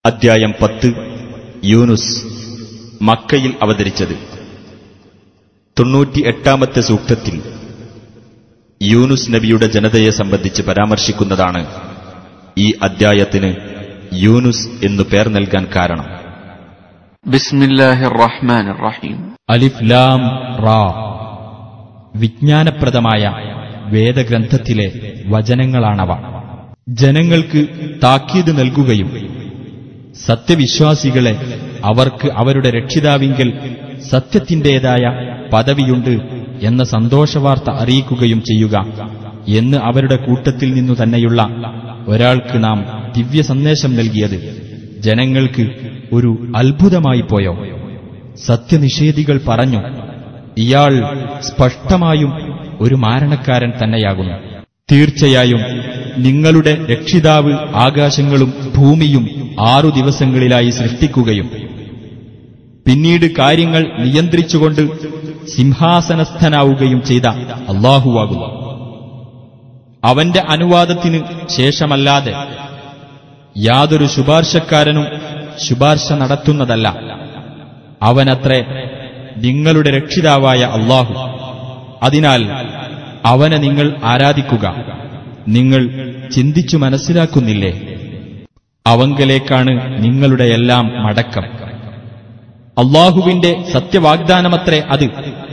അദ്ധ്യായം പത്ത് യൂനുസ് മക്കയിൽ അവതരിച്ചത് തൊണ്ണൂറ്റി എട്ടാമത്തെ സൂക്തത്തിൽ യൂനുസ് നബിയുടെ ജനതയെ സംബന്ധിച്ച് പരാമർശിക്കുന്നതാണ് ഈ അദ്ധ്യായത്തിന് യൂനുസ് എന്നു പേർ നൽകാൻ കാരണം بسم الله الرحمن الرحيم അലിഫ് ലാം റാ വിജ്ഞാനപ്രദമായ വേദഗ്രന്ഥത്തിലെ വചനങ്ങളാണവ ജനങ്ങൾക്ക് താക്കീത് നൽകുകയും സത്യവിശ്വാസികളെ അവർക്ക് അവരുടെ രക്ഷിതാവിങ്കൽ സത്യത്തിന്റേതായ പദവിയുണ്ട് എന്ന സന്തോഷവാർത്ത അറിയിക്കുകയും ചെയ്യുക എന്ന് അവരുടെ കൂട്ടത്തിൽ നിന്നു തന്നെയുള്ള ഒരാൾക്ക് നാം ദിവ്യ സന്ദേശം നൽകിയത് ജനങ്ങൾക്ക് ഒരു അത്ഭുതമായി പോയോ സത്യനിഷേധികൾ പറഞ്ഞു ഇയാൾ സ്പഷ്ടമായും ഒരു മാരണക്കാരൻ തന്നെയാകുന്നു തീർച്ചയായും നിങ്ങളുടെ രക്ഷിതാവ് ആകാശങ്ങളും ഭൂമിയും ആറു ദിവസങ്ങളിലായി സൃഷ്ടിക്കുകയും പിന്നീട് കാര്യങ്ങൾ നിയന്ത്രിച്ചുകൊണ്ട് സിംഹാസനസ്ഥനാവുകയും ചെയ്ത അള്ളാഹുവാകുന്നു അവന്റെ അനുവാദത്തിന് ശേഷമല്ലാതെ യാതൊരു ശുപാർശക്കാരനും ശുപാർശ നടത്തുന്നതല്ല അവനത്രേ നിങ്ങളുടെ രക്ഷിതാവായ അള്ളാഹു അതിനാൽ അവനെ നിങ്ങൾ ആരാധിക്കുക നിങ്ങൾ ചിന്തിച്ചു മനസ്സിലാക്കുന്നില്ലേ അവങ്കലേക്കാണ് നിങ്ങളുടെ എല്ലാം മടക്കം അള്ളാഹുവിന്റെ സത്യവാഗ്ദാനമത്രേ അത്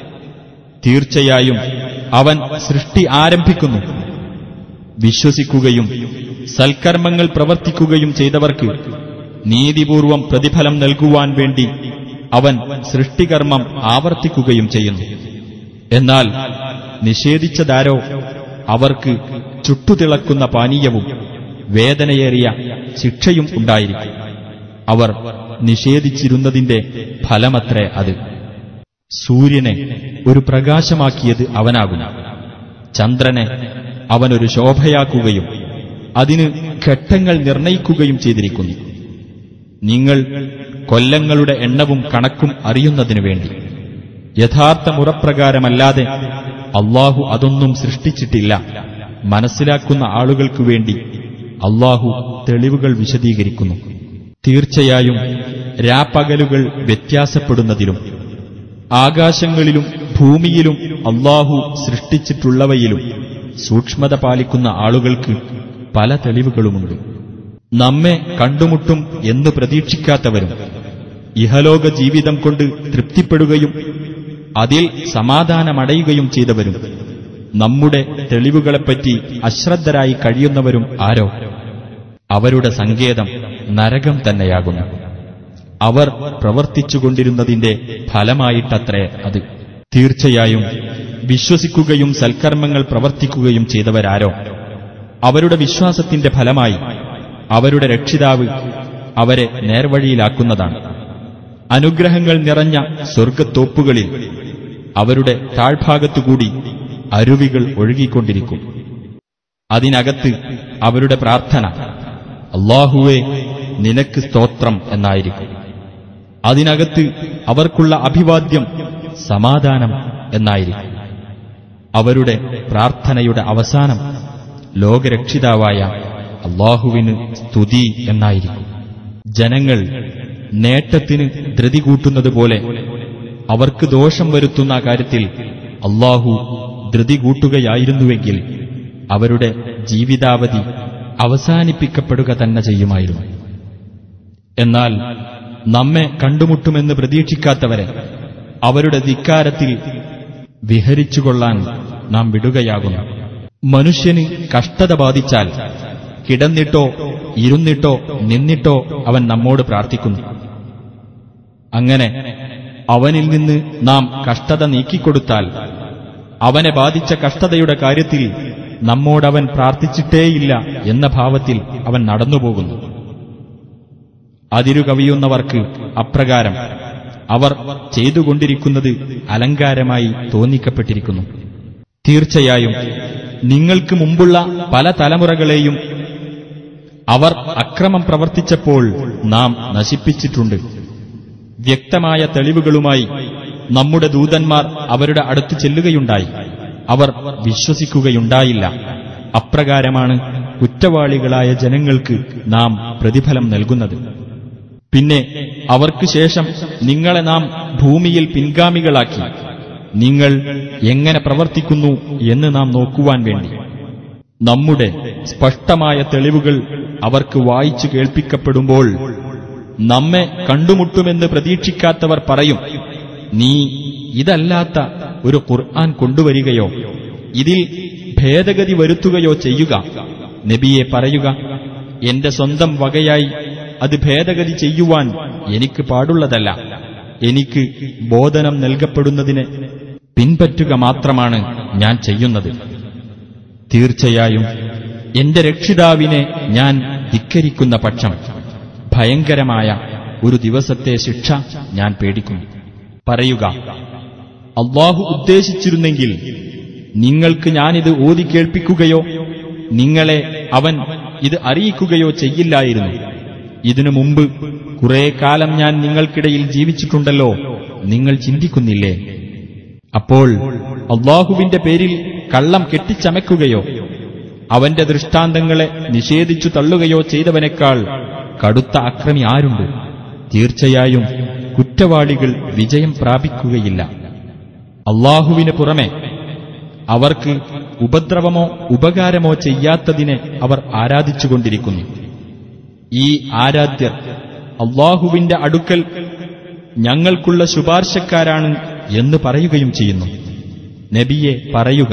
തീർച്ചയായും അവൻ സൃഷ്ടി ആരംഭിക്കുന്നു വിശ്വസിക്കുകയും സൽക്കർമ്മങ്ങൾ പ്രവർത്തിക്കുകയും ചെയ്തവർക്ക് നീതിപൂർവം പ്രതിഫലം നൽകുവാൻ വേണ്ടി അവൻ സൃഷ്ടികർമ്മം ആവർത്തിക്കുകയും ചെയ്യുന്നു എന്നാൽ നിഷേധിച്ചതാരോ അവർക്ക് ചുട്ടുതിളക്കുന്ന പാനീയവും വേദനയേറിയ ശിക്ഷയും ഉണ്ടായിരിക്കും അവർ നിഷേധിച്ചിരുന്നതിന്റെ ഫലമത്രേ അത് സൂര്യനെ ഒരു പ്രകാശമാക്കിയത് അവനാകുന്നു ചന്ദ്രനെ അവനൊരു ശോഭയാക്കുകയും അതിന് ഘട്ടങ്ങൾ നിർണയിക്കുകയും ചെയ്തിരിക്കുന്നു നിങ്ങൾ കൊല്ലങ്ങളുടെ എണ്ണവും കണക്കും അറിയുന്നതിനു വേണ്ടി യഥാർത്ഥ മുറപ്രകാരമല്ലാതെ അള്ളാഹു അതൊന്നും സൃഷ്ടിച്ചിട്ടില്ല മനസ്സിലാക്കുന്ന ആളുകൾക്കു വേണ്ടി അള്ളാഹു തെളിവുകൾ വിശദീകരിക്കുന്നു തീർച്ചയായും രാപ്പകലുകൾ വ്യത്യാസപ്പെടുന്നതിലും ആകാശങ്ങളിലും ഭൂമിയിലും അള്ളാഹു സൃഷ്ടിച്ചിട്ടുള്ളവയിലും സൂക്ഷ്മത പാലിക്കുന്ന ആളുകൾക്ക് പല തെളിവുകളുമുണ്ട് നമ്മെ കണ്ടുമുട്ടും എന്ന് പ്രതീക്ഷിക്കാത്തവരും ഇഹലോക ജീവിതം കൊണ്ട് തൃപ്തിപ്പെടുകയും അതിൽ സമാധാനമടയുകയും ചെയ്തവരും നമ്മുടെ തെളിവുകളെപ്പറ്റി അശ്രദ്ധരായി കഴിയുന്നവരും ആരോ അവരുടെ സങ്കേതം നരകം തന്നെയാകുന്നു അവർ പ്രവർത്തിച്ചുകൊണ്ടിരുന്നതിന്റെ ഫലമായിട്ടത്രേ അത് തീർച്ചയായും വിശ്വസിക്കുകയും സൽക്കർമ്മങ്ങൾ പ്രവർത്തിക്കുകയും ചെയ്തവരാരോ അവരുടെ വിശ്വാസത്തിന്റെ ഫലമായി അവരുടെ രക്ഷിതാവ് അവരെ നേർവഴിയിലാക്കുന്നതാണ് അനുഗ്രഹങ്ങൾ നിറഞ്ഞ സ്വർഗത്തോപ്പുകളിൽ അവരുടെ താഴ്ഭാഗത്തുകൂടി അരുവികൾ ഒഴുകിക്കൊണ്ടിരിക്കും അതിനകത്ത് അവരുടെ പ്രാർത്ഥന അള്ളാഹുവെ നിനക്ക് സ്തോത്രം എന്നായിരിക്കും അതിനകത്ത് അവർക്കുള്ള അഭിവാദ്യം സമാധാനം എന്നായിരിക്കും അവരുടെ പ്രാർത്ഥനയുടെ അവസാനം ലോകരക്ഷിതാവായ അള്ളാഹുവിന് സ്തുതി എന്നായിരിക്കും ജനങ്ങൾ നേട്ടത്തിന് ധൃതി കൂട്ടുന്നതുപോലെ അവർക്ക് ദോഷം വരുത്തുന്ന കാര്യത്തിൽ അള്ളാഹു ധൃതി കൂട്ടുകയായിരുന്നുവെങ്കിൽ അവരുടെ ജീവിതാവധി അവസാനിപ്പിക്കപ്പെടുക തന്നെ ചെയ്യുമായിരുന്നു എന്നാൽ നമ്മെ കണ്ടുമുട്ടുമെന്ന് പ്രതീക്ഷിക്കാത്തവരെ അവരുടെ ധിക്കാരത്തിൽ വിഹരിച്ചുകൊള്ളാൻ നാം വിടുകയാകുന്നു മനുഷ്യന് കഷ്ടത ബാധിച്ചാൽ കിടന്നിട്ടോ ഇരുന്നിട്ടോ നിന്നിട്ടോ അവൻ നമ്മോട് പ്രാർത്ഥിക്കുന്നു അങ്ങനെ അവനിൽ നിന്ന് നാം കഷ്ടത നീക്കിക്കൊടുത്താൽ അവനെ ബാധിച്ച കഷ്ടതയുടെ കാര്യത്തിൽ നമ്മോടവൻ പ്രാർത്ഥിച്ചിട്ടേയില്ല എന്ന ഭാവത്തിൽ അവൻ നടന്നുപോകുന്നു അതിരുകവിയുന്നവർക്ക് അപ്രകാരം അവർ ചെയ്തുകൊണ്ടിരിക്കുന്നത് അലങ്കാരമായി തോന്നിക്കപ്പെട്ടിരിക്കുന്നു തീർച്ചയായും നിങ്ങൾക്ക് മുമ്പുള്ള പല തലമുറകളെയും അവർ അക്രമം പ്രവർത്തിച്ചപ്പോൾ നാം നശിപ്പിച്ചിട്ടുണ്ട് വ്യക്തമായ തെളിവുകളുമായി നമ്മുടെ ദൂതന്മാർ അവരുടെ അടുത്ത് ചെല്ലുകയുണ്ടായി അവർ വിശ്വസിക്കുകയുണ്ടായില്ല അപ്രകാരമാണ് കുറ്റവാളികളായ ജനങ്ങൾക്ക് നാം പ്രതിഫലം നൽകുന്നത് പിന്നെ അവർക്ക് ശേഷം നിങ്ങളെ നാം ഭൂമിയിൽ പിൻഗാമികളാക്കി നിങ്ങൾ എങ്ങനെ പ്രവർത്തിക്കുന്നു എന്ന് നാം നോക്കുവാൻ വേണ്ടി നമ്മുടെ സ്പഷ്ടമായ തെളിവുകൾ അവർക്ക് വായിച്ചു കേൾപ്പിക്കപ്പെടുമ്പോൾ നമ്മെ കണ്ടുമുട്ടുമെന്ന് പ്രതീക്ഷിക്കാത്തവർ പറയും നീ ഇതല്ലാത്ത ഒരു ഖുർആൻ കൊണ്ടുവരികയോ ഇതിൽ ഭേദഗതി വരുത്തുകയോ ചെയ്യുക നബിയെ പറയുക എന്റെ സ്വന്തം വകയായി അത് ഭേദഗതി ചെയ്യുവാൻ എനിക്ക് പാടുള്ളതല്ല എനിക്ക് ബോധനം നൽകപ്പെടുന്നതിന് പിൻപറ്റുക മാത്രമാണ് ഞാൻ ചെയ്യുന്നത് തീർച്ചയായും എന്റെ രക്ഷിതാവിനെ ഞാൻ ധിക്കരിക്കുന്ന പക്ഷം ഭയങ്കരമായ ഒരു ദിവസത്തെ ശിക്ഷ ഞാൻ പേടിക്കുന്നു പറയുക അള്ളാഹു ഉദ്ദേശിച്ചിരുന്നെങ്കിൽ നിങ്ങൾക്ക് ഞാനിത് ഓതി കേൾപ്പിക്കുകയോ നിങ്ങളെ അവൻ ഇത് അറിയിക്കുകയോ ചെയ്യില്ലായിരുന്നു ഇതിനു മുമ്പ് കുറെ കാലം ഞാൻ നിങ്ങൾക്കിടയിൽ ജീവിച്ചിട്ടുണ്ടല്ലോ നിങ്ങൾ ചിന്തിക്കുന്നില്ലേ അപ്പോൾ അള്ളാഹുവിന്റെ പേരിൽ കള്ളം കെട്ടിച്ചമയ്ക്കുകയോ അവന്റെ ദൃഷ്ടാന്തങ്ങളെ നിഷേധിച്ചു തള്ളുകയോ ചെയ്തവനേക്കാൾ കടുത്ത അക്രമി ആരുണ്ട് തീർച്ചയായും കുറ്റവാളികൾ വിജയം പ്രാപിക്കുകയില്ല അള്ളാഹുവിന് പുറമെ അവർക്ക് ഉപദ്രവമോ ഉപകാരമോ ചെയ്യാത്തതിനെ അവർ ആരാധിച്ചുകൊണ്ടിരിക്കുന്നു ഈ ആരാധ്യർ അള്ളാഹുവിന്റെ അടുക്കൽ ഞങ്ങൾക്കുള്ള ശുപാർശക്കാരാണ് എന്ന് പറയുകയും ചെയ്യുന്നു നബിയെ പറയുക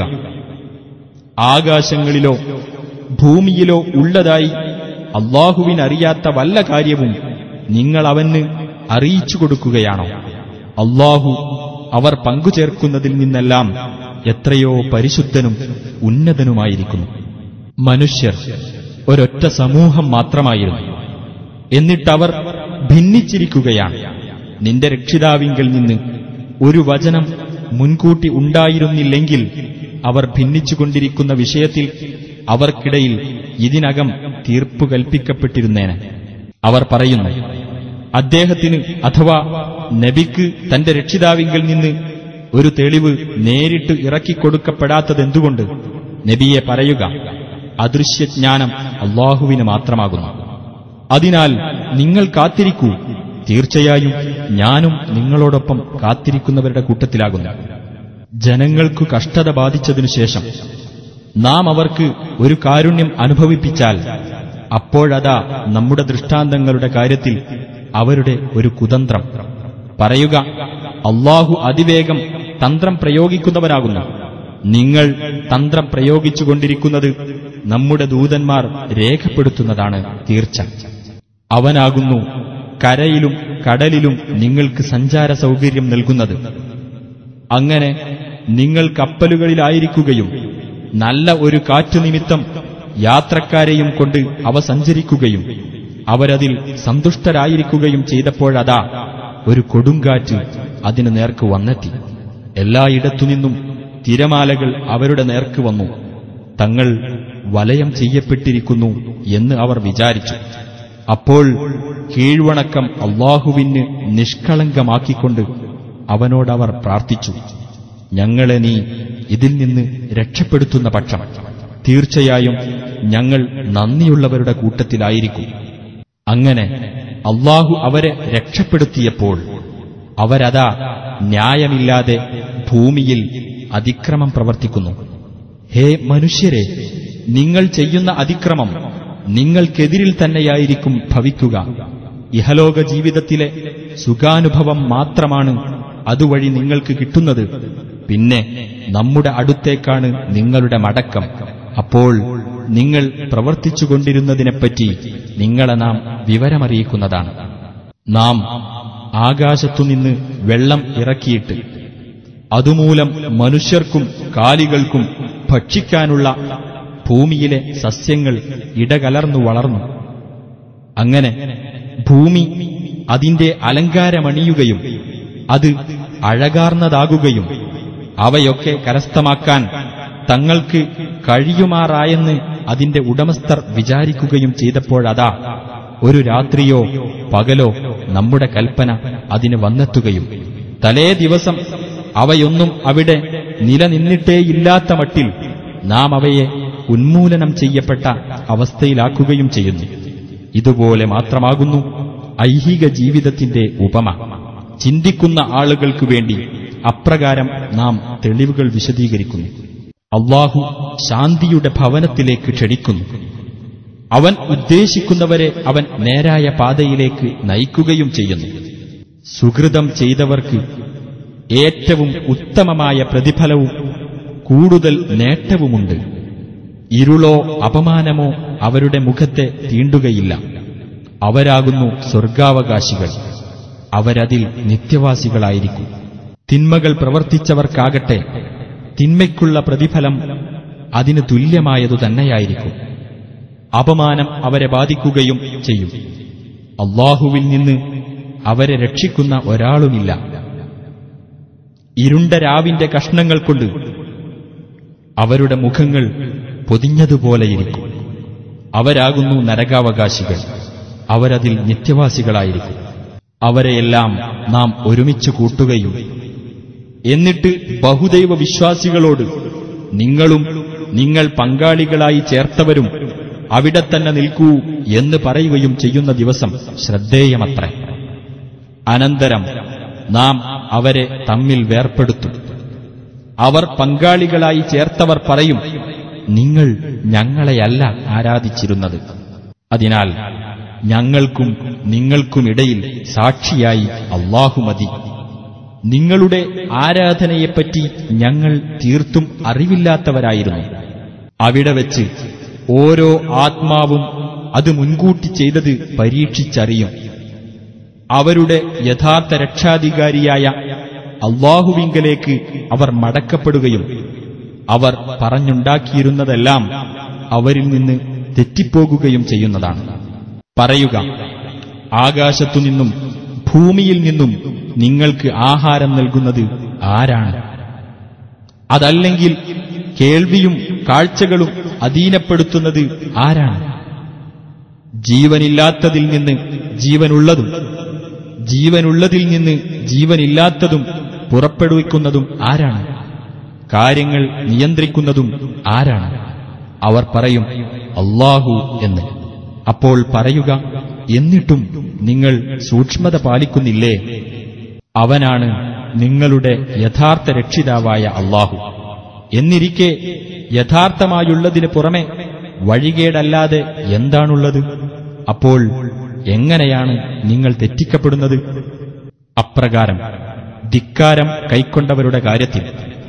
ആകാശങ്ങളിലോ ഭൂമിയിലോ ഉള്ളതായി അള്ളാഹുവിനറിയാത്ത വല്ല കാര്യവും നിങ്ങൾ അവന് അറിയിച്ചു കൊടുക്കുകയാണോ അള്ളാഹു അവർ പങ്കുചേർക്കുന്നതിൽ നിന്നെല്ലാം എത്രയോ പരിശുദ്ധനും ഉന്നതനുമായിരിക്കുന്നു മനുഷ്യർ ഒരൊറ്റ സമൂഹം മാത്രമായിരുന്നു എന്നിട്ടവർ ഭിന്നിച്ചിരിക്കുകയാണ് നിന്റെ രക്ഷിതാവിങ്കിൽ നിന്ന് ഒരു വചനം മുൻകൂട്ടി ഉണ്ടായിരുന്നില്ലെങ്കിൽ അവർ ഭിന്നിച്ചുകൊണ്ടിരിക്കുന്ന വിഷയത്തിൽ അവർക്കിടയിൽ ഇതിനകം തീർപ്പു കൽപ്പിക്കപ്പെട്ടിരുന്നേനെ അവർ പറയുന്നു അദ്ദേഹത്തിന് അഥവാ നബിക്ക് തന്റെ രക്ഷിതാവിങ്കിൽ നിന്ന് ഒരു തെളിവ് നേരിട്ട് ഇറക്കിക്കൊടുക്കപ്പെടാത്തതെന്തുകൊണ്ട് നബിയെ പറയുക അദൃശ്യജ്ഞാനം അള്ളാഹുവിന് മാത്രമാകുന്നു അതിനാൽ നിങ്ങൾ കാത്തിരിക്കൂ തീർച്ചയായും ഞാനും നിങ്ങളോടൊപ്പം കാത്തിരിക്കുന്നവരുടെ കൂട്ടത്തിലാകുന്നു ജനങ്ങൾക്കു കഷ്ടത ബാധിച്ചതിനു ശേഷം നാം അവർക്ക് ഒരു കാരുണ്യം അനുഭവിപ്പിച്ചാൽ അപ്പോഴതാ നമ്മുടെ ദൃഷ്ടാന്തങ്ങളുടെ കാര്യത്തിൽ അവരുടെ ഒരു കുതന്ത്രം പറയുക അള്ളാഹു അതിവേഗം തന്ത്രം പ്രയോഗിക്കുന്നവനാകുന്നു നിങ്ങൾ തന്ത്രം പ്രയോഗിച്ചുകൊണ്ടിരിക്കുന്നത് നമ്മുടെ ദൂതന്മാർ രേഖപ്പെടുത്തുന്നതാണ് തീർച്ച അവനാകുന്നു കരയിലും കടലിലും നിങ്ങൾക്ക് സഞ്ചാര സൗകര്യം നൽകുന്നത് അങ്ങനെ നിങ്ങൾ കപ്പലുകളിലായിരിക്കുകയും നല്ല ഒരു കാറ്റു നിമിത്തം യാത്രക്കാരെയും കൊണ്ട് അവ സഞ്ചരിക്കുകയും അവരതിൽ സന്തുഷ്ടരായിരിക്കുകയും ചെയ്തപ്പോഴതാ ഒരു കൊടുങ്കാറ്റ് അതിനു നേർക്ക് വന്നെത്തി എല്ലായിടത്തുനിന്നും തിരമാലകൾ അവരുടെ നേർക്ക് വന്നു തങ്ങൾ വലയം ചെയ്യപ്പെട്ടിരിക്കുന്നു എന്ന് അവർ വിചാരിച്ചു അപ്പോൾ കീഴ്വണക്കം അള്ളാഹുവിന് നിഷ്കളങ്കമാക്കിക്കൊണ്ട് അവനോടവർ പ്രാർത്ഥിച്ചു ഞങ്ങളെ നീ ഇതിൽ നിന്ന് രക്ഷപ്പെടുത്തുന്ന പക്ഷം തീർച്ചയായും ഞങ്ങൾ നന്ദിയുള്ളവരുടെ കൂട്ടത്തിലായിരിക്കും അങ്ങനെ അള്ളാഹു അവരെ രക്ഷപ്പെടുത്തിയപ്പോൾ അവരതാ ന്യായമില്ലാതെ ഭൂമിയിൽ അതിക്രമം പ്രവർത്തിക്കുന്നു ഹേ മനുഷ്യരെ നിങ്ങൾ ചെയ്യുന്ന അതിക്രമം നിങ്ങൾക്കെതിരിൽ തന്നെയായിരിക്കും ഭവിക്കുക ഇഹലോക ജീവിതത്തിലെ സുഖാനുഭവം മാത്രമാണ് അതുവഴി നിങ്ങൾക്ക് കിട്ടുന്നത് പിന്നെ നമ്മുടെ അടുത്തേക്കാണ് നിങ്ങളുടെ മടക്കം അപ്പോൾ നിങ്ങൾ പ്രവർത്തിച്ചുകൊണ്ടിരുന്നതിനെപ്പറ്റി നിങ്ങളെ നാം വിവരമറിയിക്കുന്നതാണ് നാം ആകാശത്തുനിന്ന് വെള്ളം ഇറക്കിയിട്ട് അതുമൂലം മനുഷ്യർക്കും കാലികൾക്കും ഭക്ഷിക്കാനുള്ള ഭൂമിയിലെ സസ്യങ്ങൾ ഇടകലർന്നു വളർന്നു അങ്ങനെ ഭൂമി അതിന്റെ അലങ്കാരമണിയുകയും അത് അഴകാർന്നതാകുകയും അവയൊക്കെ കരസ്ഥമാക്കാൻ തങ്ങൾക്ക് കഴിയുമാറായെന്ന് അതിന്റെ ഉടമസ്ഥർ വിചാരിക്കുകയും ചെയ്തപ്പോഴതാ ഒരു രാത്രിയോ പകലോ നമ്മുടെ കൽപ്പന അതിന് വന്നെത്തുകയും തലേ ദിവസം അവയൊന്നും അവിടെ നിലനിന്നിട്ടേയില്ലാത്ത മട്ടിൽ നാം അവയെ ഉന്മൂലനം ചെയ്യപ്പെട്ട അവസ്ഥയിലാക്കുകയും ചെയ്യുന്നു ഇതുപോലെ മാത്രമാകുന്നു ഐഹിക ജീവിതത്തിന്റെ ഉപമ ചിന്തിക്കുന്ന ആളുകൾക്കു വേണ്ടി അപ്രകാരം നാം തെളിവുകൾ വിശദീകരിക്കുന്നു അള്ളാഹു ശാന്തിയുടെ ഭവനത്തിലേക്ക് ക്ഷണിക്കുന്നു അവൻ ഉദ്ദേശിക്കുന്നവരെ അവൻ നേരായ പാതയിലേക്ക് നയിക്കുകയും ചെയ്യുന്നു സുഹൃതം ചെയ്തവർക്ക് ഏറ്റവും ഉത്തമമായ പ്രതിഫലവും കൂടുതൽ നേട്ടവുമുണ്ട് ഇരുളോ അപമാനമോ അവരുടെ മുഖത്തെ തീണ്ടുകയില്ല അവരാകുന്നു സ്വർഗാവകാശികൾ അവരതിൽ നിത്യവാസികളായിരിക്കും തിന്മകൾ പ്രവർത്തിച്ചവർക്കാകട്ടെ തിന്മയ്ക്കുള്ള പ്രതിഫലം അതിന് തുല്യമായതു തന്നെയായിരിക്കും അപമാനം അവരെ ബാധിക്കുകയും ചെയ്യും അള്ളാഹുവിൽ നിന്ന് അവരെ രക്ഷിക്കുന്ന ഒരാളുമില്ല ഇരുണ്ട രാവിന്റെ കഷ്ണങ്ങൾ കൊണ്ട് അവരുടെ മുഖങ്ങൾ പൊതിഞ്ഞതുപോലെയിരിക്കും അവരാകുന്നു നരകാവകാശികൾ അവരതിൽ നിത്യവാസികളായിരിക്കും അവരെയെല്ലാം നാം ഒരുമിച്ച് കൂട്ടുകയും എന്നിട്ട് ബഹുദൈവ വിശ്വാസികളോട് നിങ്ങളും നിങ്ങൾ പങ്കാളികളായി ചേർത്തവരും അവിടെ തന്നെ നിൽക്കൂ എന്ന് പറയുകയും ചെയ്യുന്ന ദിവസം ശ്രദ്ധേയമത്രേ അനന്തരം നാം അവരെ തമ്മിൽ വേർപ്പെടുത്തും അവർ പങ്കാളികളായി ചേർത്തവർ പറയും നിങ്ങൾ ഞങ്ങളെയല്ല ആരാധിച്ചിരുന്നത് അതിനാൽ ഞങ്ങൾക്കും നിങ്ങൾക്കുമിടയിൽ സാക്ഷിയായി അള്ളാഹു മതി നിങ്ങളുടെ ആരാധനയെപ്പറ്റി ഞങ്ങൾ തീർത്തും അറിവില്ലാത്തവരായിരുന്നു അവിടെ വെച്ച് ഓരോ ആത്മാവും അത് മുൻകൂട്ടി ചെയ്തത് പരീക്ഷിച്ചറിയും അവരുടെ യഥാർത്ഥ രക്ഷാധികാരിയായ അള്ളാഹുവിങ്കലേക്ക് അവർ മടക്കപ്പെടുകയും അവർ പറഞ്ഞുണ്ടാക്കിയിരുന്നതെല്ലാം അവരിൽ നിന്ന് തെറ്റിപ്പോകുകയും ചെയ്യുന്നതാണ് പറയുക ആകാശത്തുനിന്നും ഭൂമിയിൽ നിന്നും നിങ്ങൾക്ക് ആഹാരം നൽകുന്നത് ആരാണ് അതല്ലെങ്കിൽ കേൾവിയും കാഴ്ചകളും അധീനപ്പെടുത്തുന്നത് ആരാണ് ജീവനില്ലാത്തതിൽ നിന്ന് ജീവനുള്ളതും ജീവനുള്ളതിൽ നിന്ന് ജീവനില്ലാത്തതും പുറപ്പെടുവിക്കുന്നതും ആരാണ് കാര്യങ്ങൾ നിയന്ത്രിക്കുന്നതും ആരാണ് അവർ പറയും അള്ളാഹു എന്ന് അപ്പോൾ പറയുക എന്നിട്ടും നിങ്ങൾ സൂക്ഷ്മത പാലിക്കുന്നില്ലേ അവനാണ് നിങ്ങളുടെ യഥാർത്ഥ രക്ഷിതാവായ അള്ളാഹു എന്നിരിക്കെ യഥാർത്ഥമായുള്ളതിന് പുറമെ വഴികേടല്ലാതെ എന്താണുള്ളത് അപ്പോൾ എങ്ങനെയാണ് നിങ്ങൾ തെറ്റിക്കപ്പെടുന്നത് അപ്രകാരം ധിക്കാരം കൈക്കൊണ്ടവരുടെ കാര്യത്തിൽ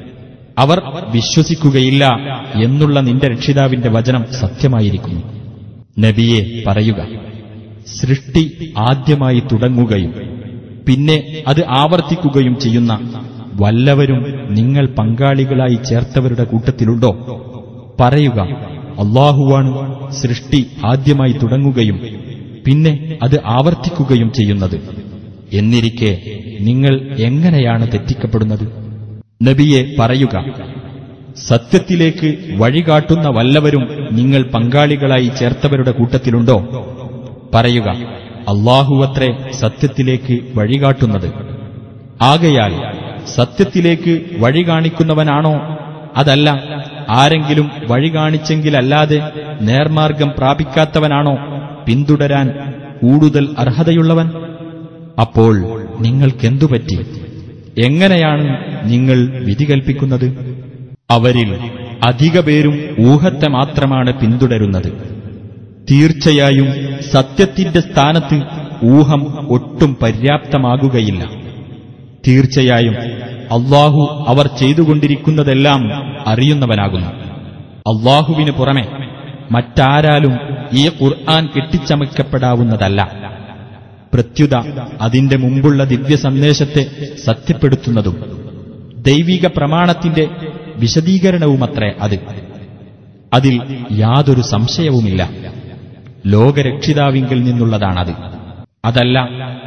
അവർ വിശ്വസിക്കുകയില്ല എന്നുള്ള നിന്റെ രക്ഷിതാവിന്റെ വചനം സത്യമായിരിക്കുന്നു നബിയെ പറയുക സൃഷ്ടി ആദ്യമായി തുടങ്ങുകയും പിന്നെ അത് ആവർത്തിക്കുകയും ചെയ്യുന്ന വല്ലവരും നിങ്ങൾ പങ്കാളികളായി ചേർത്തവരുടെ കൂട്ടത്തിലുണ്ടോ പറയുക അള്ളാഹുവാണ് സൃഷ്ടി ആദ്യമായി തുടങ്ങുകയും പിന്നെ അത് ആവർത്തിക്കുകയും ചെയ്യുന്നത് എന്നിരിക്കെ നിങ്ങൾ എങ്ങനെയാണ് തെറ്റിക്കപ്പെടുന്നത് നബിയെ പറയുക സത്യത്തിലേക്ക് വഴികാട്ടുന്ന വല്ലവരും നിങ്ങൾ പങ്കാളികളായി ചേർത്തവരുടെ കൂട്ടത്തിലുണ്ടോ പറയുക അള്ളാഹുവത്രേ സത്യത്തിലേക്ക് വഴികാട്ടുന്നത് ആകയാൽ സത്യത്തിലേക്ക് വഴി കാണിക്കുന്നവനാണോ അതല്ല ആരെങ്കിലും വഴി കാണിച്ചെങ്കിലല്ലാതെ നേർമാർഗം പ്രാപിക്കാത്തവനാണോ പിന്തുടരാൻ കൂടുതൽ അർഹതയുള്ളവൻ അപ്പോൾ നിങ്ങൾക്കെന്തുപറ്റി എങ്ങനെയാണ് നിങ്ങൾ വിധി കൽപ്പിക്കുന്നത് അവരിൽ അധിക പേരും ഊഹത്തെ മാത്രമാണ് പിന്തുടരുന്നത് തീർച്ചയായും സത്യത്തിന്റെ സ്ഥാനത്ത് ഊഹം ഒട്ടും പര്യാപ്തമാകുകയില്ല തീർച്ചയായും അള്ളാഹു അവർ ചെയ്തുകൊണ്ടിരിക്കുന്നതെല്ലാം അറിയുന്നവനാകുന്നു അള്ളാഹുവിന് പുറമെ മറ്റാരാലും ഈ ഖുർആൻ കെട്ടിച്ചമയ്ക്കപ്പെടാവുന്നതല്ല പ്രത്യുത അതിന്റെ മുമ്പുള്ള ദിവ്യ സന്ദേശത്തെ സത്യപ്പെടുത്തുന്നതും ദൈവിക പ്രമാണത്തിന്റെ വിശദീകരണവുമത്രേ അത് അതിൽ യാതൊരു സംശയവുമില്ല ലോകരക്ഷിതാവിങ്കിൽ നിന്നുള്ളതാണത് അതല്ല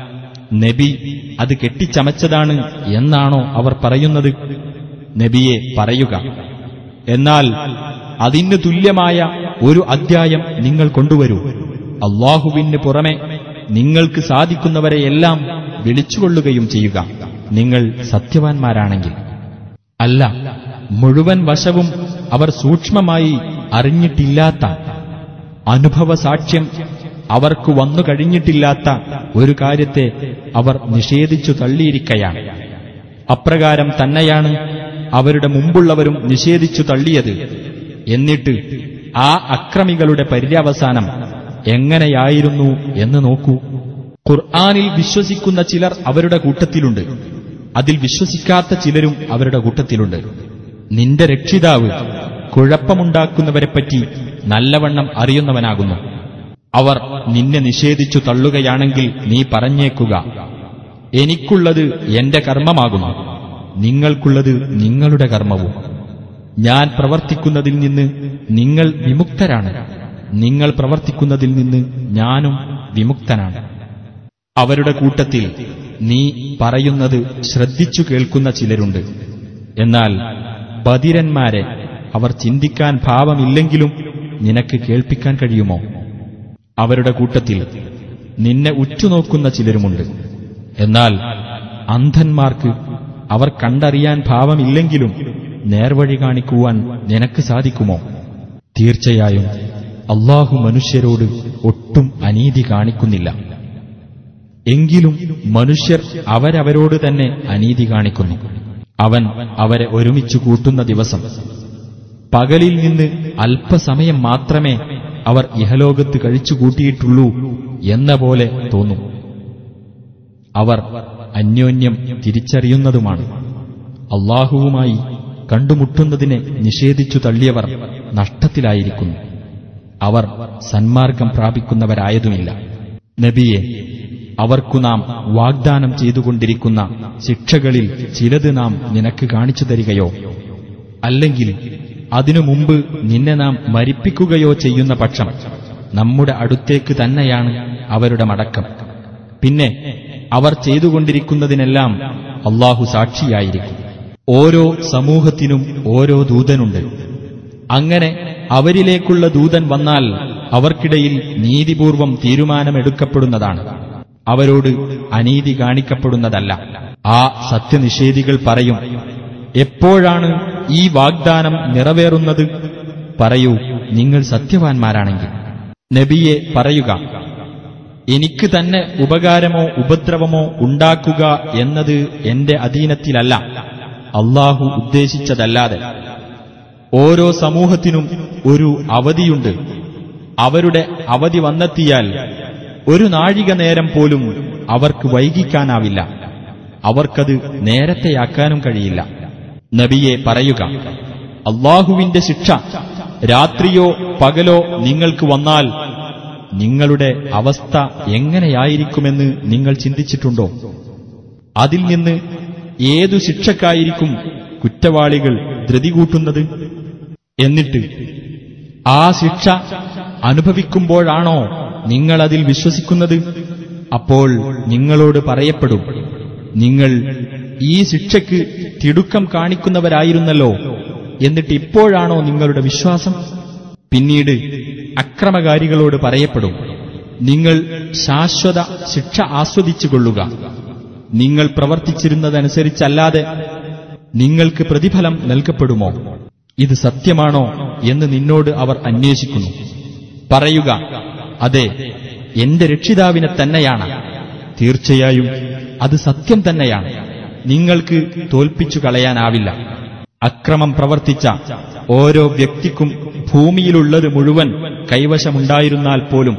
നബി അത് കെട്ടിച്ചമച്ചതാണ് എന്നാണോ അവർ പറയുന്നത് നബിയെ പറയുക എന്നാൽ അതിന് തുല്യമായ ഒരു അദ്ധ്യായം നിങ്ങൾ കൊണ്ടുവരൂ അള്ളാഹുവിന് പുറമെ നിങ്ങൾക്ക് സാധിക്കുന്നവരെയെല്ലാം വിളിച്ചുകൊള്ളുകയും ചെയ്യുക നിങ്ങൾ സത്യവാൻമാരാണെങ്കിൽ അല്ല മുഴുവൻ വശവും അവർ സൂക്ഷ്മമായി അറിഞ്ഞിട്ടില്ലാത്ത അനുഭവ സാക്ഷ്യം അവർക്ക് വന്നു കഴിഞ്ഞിട്ടില്ലാത്ത ഒരു കാര്യത്തെ അവർ നിഷേധിച്ചു തള്ളിയിരിക്കയാണ് അപ്രകാരം തന്നെയാണ് അവരുടെ മുമ്പുള്ളവരും നിഷേധിച്ചു തള്ളിയത് എന്നിട്ട് ആ അക്രമികളുടെ പര്യവസാനം എങ്ങനെയായിരുന്നു എന്ന് നോക്കൂ ഖുർആാനിൽ വിശ്വസിക്കുന്ന ചിലർ അവരുടെ കൂട്ടത്തിലുണ്ട് അതിൽ വിശ്വസിക്കാത്ത ചിലരും അവരുടെ കൂട്ടത്തിലുണ്ട് നിന്റെ രക്ഷിതാവ് കുഴപ്പമുണ്ടാക്കുന്നവരെപ്പറ്റി നല്ലവണ്ണം അറിയുന്നവനാകുന്നു അവർ നിന്നെ നിഷേധിച്ചു തള്ളുകയാണെങ്കിൽ നീ പറഞ്ഞേക്കുക എനിക്കുള്ളത് എന്റെ കർമ്മമാകുന്നു നിങ്ങൾക്കുള്ളത് നിങ്ങളുടെ കർമ്മവും ഞാൻ പ്രവർത്തിക്കുന്നതിൽ നിന്ന് നിങ്ങൾ വിമുക്തരാണ് നിങ്ങൾ പ്രവർത്തിക്കുന്നതിൽ നിന്ന് ഞാനും വിമുക്തനാണ് അവരുടെ കൂട്ടത്തിൽ നീ പറയുന്നത് ശ്രദ്ധിച്ചു കേൾക്കുന്ന ചിലരുണ്ട് എന്നാൽ ബദിരന്മാരെ അവർ ചിന്തിക്കാൻ ഭാവമില്ലെങ്കിലും നിനക്ക് കേൾപ്പിക്കാൻ കഴിയുമോ അവരുടെ കൂട്ടത്തിൽ നിന്നെ ഉറ്റുനോക്കുന്ന ചിലരുമുണ്ട് എന്നാൽ അന്ധന്മാർക്ക് അവർ കണ്ടറിയാൻ ഭാവമില്ലെങ്കിലും നേർവഴി കാണിക്കുവാൻ നിനക്ക് സാധിക്കുമോ തീർച്ചയായും അള്ളാഹു മനുഷ്യരോട് ഒട്ടും അനീതി കാണിക്കുന്നില്ല എങ്കിലും മനുഷ്യർ അവരവരോട് തന്നെ അനീതി കാണിക്കുന്നു അവൻ അവരെ ഒരുമിച്ചു കൂട്ടുന്ന ദിവസം പകലിൽ നിന്ന് അല്പസമയം മാത്രമേ അവർ ഇഹലോകത്ത് കഴിച്ചുകൂട്ടിയിട്ടുള്ളൂ എന്ന പോലെ തോന്നും അവർ അന്യോന്യം തിരിച്ചറിയുന്നതുമാണ് അള്ളാഹുവുമായി കണ്ടുമുട്ടുന്നതിനെ നിഷേധിച്ചു തള്ളിയവർ നഷ്ടത്തിലായിരിക്കുന്നു അവർ സന്മാർഗം പ്രാപിക്കുന്നവരായതുമില്ല നബിയെ അവർക്കു നാം വാഗ്ദാനം ചെയ്തുകൊണ്ടിരിക്കുന്ന ശിക്ഷകളിൽ ചിലത് നാം നിനക്ക് കാണിച്ചു തരികയോ അല്ലെങ്കിൽ അതിനു മുമ്പ് നിന്നെ നാം മരിപ്പിക്കുകയോ ചെയ്യുന്ന പക്ഷം നമ്മുടെ അടുത്തേക്ക് തന്നെയാണ് അവരുടെ മടക്കം പിന്നെ അവർ ചെയ്തുകൊണ്ടിരിക്കുന്നതിനെല്ലാം അള്ളാഹു സാക്ഷിയായിരിക്കും ഓരോ സമൂഹത്തിനും ഓരോ ദൂതനുണ്ട് അങ്ങനെ അവരിലേക്കുള്ള ദൂതൻ വന്നാൽ അവർക്കിടയിൽ നീതിപൂർവം തീരുമാനമെടുക്കപ്പെടുന്നതാണ് അവരോട് അനീതി കാണിക്കപ്പെടുന്നതല്ല ആ സത്യനിഷേധികൾ പറയും എപ്പോഴാണ് ഈ വാഗ്ദാനം നിറവേറുന്നത് പറയൂ നിങ്ങൾ സത്യവാൻമാരാണെങ്കിൽ നബിയെ പറയുക എനിക്ക് തന്നെ ഉപകാരമോ ഉപദ്രവമോ ഉണ്ടാക്കുക എന്നത് എന്റെ അധീനത്തിലല്ല അള്ളാഹു ഉദ്ദേശിച്ചതല്ലാതെ ഓരോ സമൂഹത്തിനും ഒരു അവധിയുണ്ട് അവരുടെ അവധി വന്നെത്തിയാൽ ഒരു നാഴിക നേരം പോലും അവർക്ക് വൈകിക്കാനാവില്ല അവർക്കത് നേരത്തെയാക്കാനും കഴിയില്ല നബിയെ പറയുക അള്ളാഹുവിന്റെ ശിക്ഷ രാത്രിയോ പകലോ നിങ്ങൾക്ക് വന്നാൽ നിങ്ങളുടെ അവസ്ഥ എങ്ങനെയായിരിക്കുമെന്ന് നിങ്ങൾ ചിന്തിച്ചിട്ടുണ്ടോ അതിൽ നിന്ന് ഏതു ശിക്ഷക്കായിരിക്കും കുറ്റവാളികൾ ധൃതി കൂട്ടുന്നത് എന്നിട്ട് ആ ശിക്ഷ അനുഭവിക്കുമ്പോഴാണോ നിങ്ങളതിൽ വിശ്വസിക്കുന്നത് അപ്പോൾ നിങ്ങളോട് പറയപ്പെടും നിങ്ങൾ ഈ ശിക്ഷയ്ക്ക് തിടുക്കം കാണിക്കുന്നവരായിരുന്നല്ലോ എന്നിട്ട് ഇപ്പോഴാണോ നിങ്ങളുടെ വിശ്വാസം പിന്നീട് അക്രമകാരികളോട് പറയപ്പെടും നിങ്ങൾ ശാശ്വത ശിക്ഷ ആസ്വദിച്ചുകൊള്ളുക നിങ്ങൾ പ്രവർത്തിച്ചിരുന്നതനുസരിച്ചല്ലാതെ നിങ്ങൾക്ക് പ്രതിഫലം നൽകപ്പെടുമോ ഇത് സത്യമാണോ എന്ന് നിന്നോട് അവർ അന്വേഷിക്കുന്നു പറയുക അതെ എന്റെ രക്ഷിതാവിനെ തന്നെയാണ് തീർച്ചയായും അത് സത്യം തന്നെയാണ് നിങ്ങൾക്ക് തോൽപ്പിച്ചു കളയാനാവില്ല അക്രമം പ്രവർത്തിച്ച ഓരോ വ്യക്തിക്കും ഭൂമിയിലുള്ളത് മുഴുവൻ കൈവശമുണ്ടായിരുന്നാൽ പോലും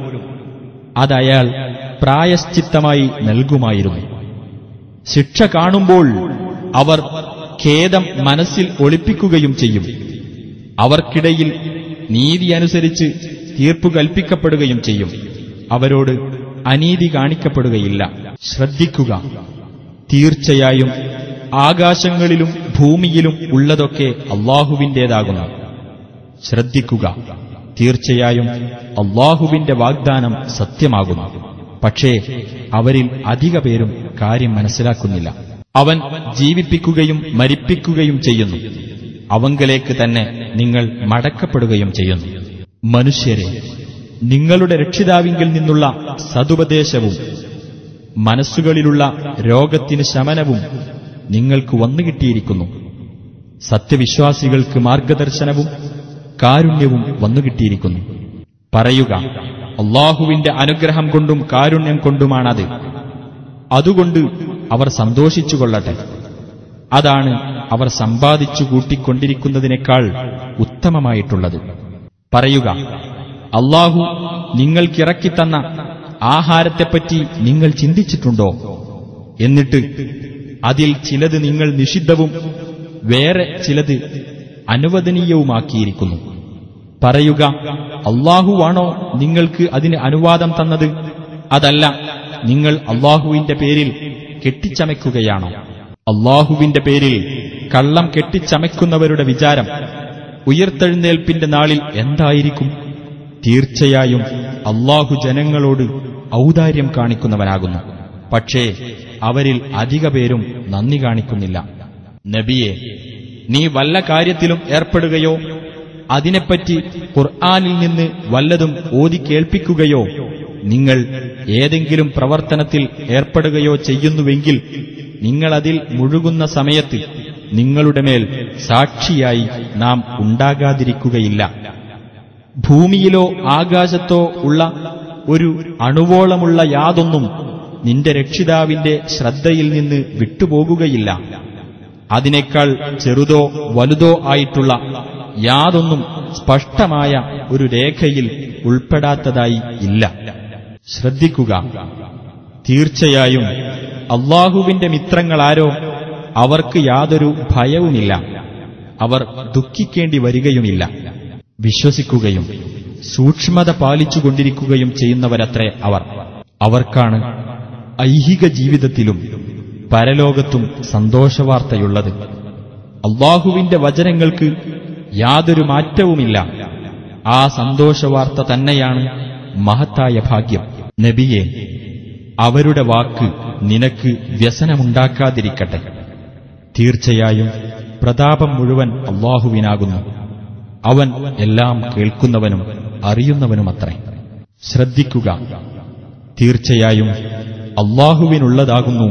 അതയാൾ പ്രായശ്ചിത്തമായി നൽകുമായിരുന്നു ശിക്ഷ കാണുമ്പോൾ അവർ ഖേദം മനസ്സിൽ ഒളിപ്പിക്കുകയും ചെയ്യും അവർക്കിടയിൽ നീതി അനുസരിച്ച് തീർപ്പു കൽപ്പിക്കപ്പെടുകയും ചെയ്യും അവരോട് അനീതി കാണിക്കപ്പെടുകയില്ല ശ്രദ്ധിക്കുക തീർച്ചയായും ആകാശങ്ങളിലും ഭൂമിയിലും ഉള്ളതൊക്കെ അള്ളാഹുവിന്റേതാകുന്നു ശ്രദ്ധിക്കുക തീർച്ചയായും അള്ളാഹുവിന്റെ വാഗ്ദാനം സത്യമാകുന്നു പക്ഷേ അവരിൽ അധിക പേരും കാര്യം മനസ്സിലാക്കുന്നില്ല അവൻ ജീവിപ്പിക്കുകയും മരിപ്പിക്കുകയും ചെയ്യുന്നു അവങ്കലേക്ക് തന്നെ നിങ്ങൾ മടക്കപ്പെടുകയും ചെയ്യുന്നു മനുഷ്യരെ നിങ്ങളുടെ രക്ഷിതാവിങ്കിൽ നിന്നുള്ള സതുപദേശവും മനസ്സുകളിലുള്ള രോഗത്തിന് ശമനവും നിങ്ങൾക്ക് വന്നുകിട്ടിയിരിക്കുന്നു സത്യവിശ്വാസികൾക്ക് മാർഗദർശനവും കാരുണ്യവും വന്നുകിട്ടിയിരിക്കുന്നു പറയുക അള്ളാഹുവിന്റെ അനുഗ്രഹം കൊണ്ടും കാരുണ്യം കൊണ്ടുമാണത് അതുകൊണ്ട് അവർ സന്തോഷിച്ചുകൊള്ളട്ടെ അതാണ് അവർ സമ്പാദിച്ചു കൂട്ടിക്കൊണ്ടിരിക്കുന്നതിനേക്കാൾ ഉത്തമമായിട്ടുള്ളത് പറയുക അള്ളാഹു നിങ്ങൾക്കിറക്കിത്തന്ന ആഹാരത്തെപ്പറ്റി നിങ്ങൾ ചിന്തിച്ചിട്ടുണ്ടോ എന്നിട്ട് അതിൽ ചിലത് നിങ്ങൾ നിഷിദ്ധവും വേറെ ചിലത് അനുവദനീയവുമാക്കിയിരിക്കുന്നു പറയുക അള്ളാഹുവാണോ നിങ്ങൾക്ക് അതിന് അനുവാദം തന്നത് അതല്ല നിങ്ങൾ അള്ളാഹുവിന്റെ പേരിൽ കെട്ടിച്ചമയ്ക്കുകയാണോ അള്ളാഹുവിന്റെ പേരിൽ കള്ളം കെട്ടിച്ചമയ്ക്കുന്നവരുടെ വിചാരം ഉയർത്തെഴുന്നേൽപ്പിന്റെ നാളിൽ എന്തായിരിക്കും തീർച്ചയായും അള്ളാഹു ജനങ്ങളോട് ഔദാര്യം കാണിക്കുന്നവനാകുന്നു പക്ഷേ അവരിൽ അധിക പേരും നന്ദി കാണിക്കുന്നില്ല നബിയെ നീ വല്ല കാര്യത്തിലും ഏർപ്പെടുകയോ അതിനെപ്പറ്റി ഖുർആാനിൽ നിന്ന് വല്ലതും ഓതി കേൾപ്പിക്കുകയോ നിങ്ങൾ ഏതെങ്കിലും പ്രവർത്തനത്തിൽ ഏർപ്പെടുകയോ ചെയ്യുന്നുവെങ്കിൽ നിങ്ങളതിൽ മുഴുകുന്ന സമയത്ത് നിങ്ങളുടെ മേൽ സാക്ഷിയായി നാം ഉണ്ടാകാതിരിക്കുകയില്ല ഭൂമിയിലോ ആകാശത്തോ ഉള്ള ഒരു അണുവോളമുള്ള യാതൊന്നും നിന്റെ രക്ഷിതാവിന്റെ ശ്രദ്ധയിൽ നിന്ന് വിട്ടുപോകുകയില്ല അതിനേക്കാൾ ചെറുതോ വലുതോ ആയിട്ടുള്ള യാതൊന്നും സ്പഷ്ടമായ ഒരു രേഖയിൽ ഉൾപ്പെടാത്തതായി ഇല്ല ശ്രദ്ധിക്കുക തീർച്ചയായും അള്ളാഹുവിന്റെ മിത്രങ്ങളാരോ അവർക്ക് യാതൊരു ഭയവുമില്ല അവർ ദുഃഖിക്കേണ്ടി വരികയുമില്ല വിശ്വസിക്കുകയും സൂക്ഷ്മത പാലിച്ചുകൊണ്ടിരിക്കുകയും ചെയ്യുന്നവരത്രേ അവർ അവർക്കാണ് ഐഹിക ജീവിതത്തിലും പരലോകത്തും സന്തോഷവാർത്തയുള്ളത് അള്ളാഹുവിന്റെ വചനങ്ങൾക്ക് യാതൊരു മാറ്റവുമില്ല ആ സന്തോഷവാർത്ത തന്നെയാണ് മഹത്തായ ഭാഗ്യം നബിയെ അവരുടെ വാക്ക് നിനക്ക് വ്യസനമുണ്ടാക്കാതിരിക്കട്ടെ തീർച്ചയായും പ്രതാപം മുഴുവൻ അള്ളാഹുവിനാകുന്നു അവൻ എല്ലാം കേൾക്കുന്നവനും അറിയുന്നവനുമത്രേ ശ്രദ്ധിക്കുക തീർച്ചയായും അള്ളാഹുവിനുള്ളതാകുന്നു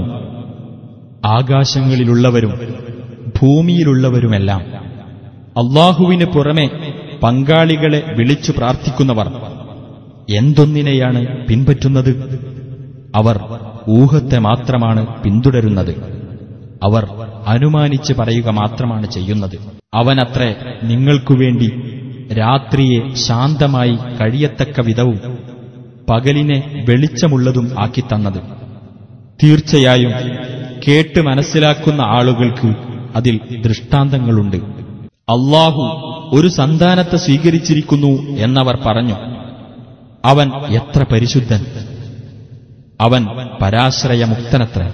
ആകാശങ്ങളിലുള്ളവരും ഭൂമിയിലുള്ളവരുമെല്ലാം അള്ളാഹുവിന് പുറമെ പങ്കാളികളെ വിളിച്ചു പ്രാർത്ഥിക്കുന്നവർ എന്തൊന്നിനെയാണ് പിൻപറ്റുന്നത് അവർ ഊഹത്തെ മാത്രമാണ് പിന്തുടരുന്നത് അവർ അനുമാനിച്ച് പറയുക മാത്രമാണ് ചെയ്യുന്നത് അവനത്രേ നിങ്ങൾക്കുവേണ്ടി രാത്രിയെ ശാന്തമായി കഴിയത്തക്ക വിധവും പകലിനെ വെളിച്ചമുള്ളതും ആക്കിത്തന്നത് തീർച്ചയായും കേട്ട് മനസ്സിലാക്കുന്ന ആളുകൾക്ക് അതിൽ ദൃഷ്ടാന്തങ്ങളുണ്ട് അള്ളാഹു ഒരു സന്താനത്തെ സ്വീകരിച്ചിരിക്കുന്നു എന്നവർ പറഞ്ഞു അവൻ എത്ര പരിശുദ്ധൻ അവൻ പരാശ്രയമുക്തനത്ര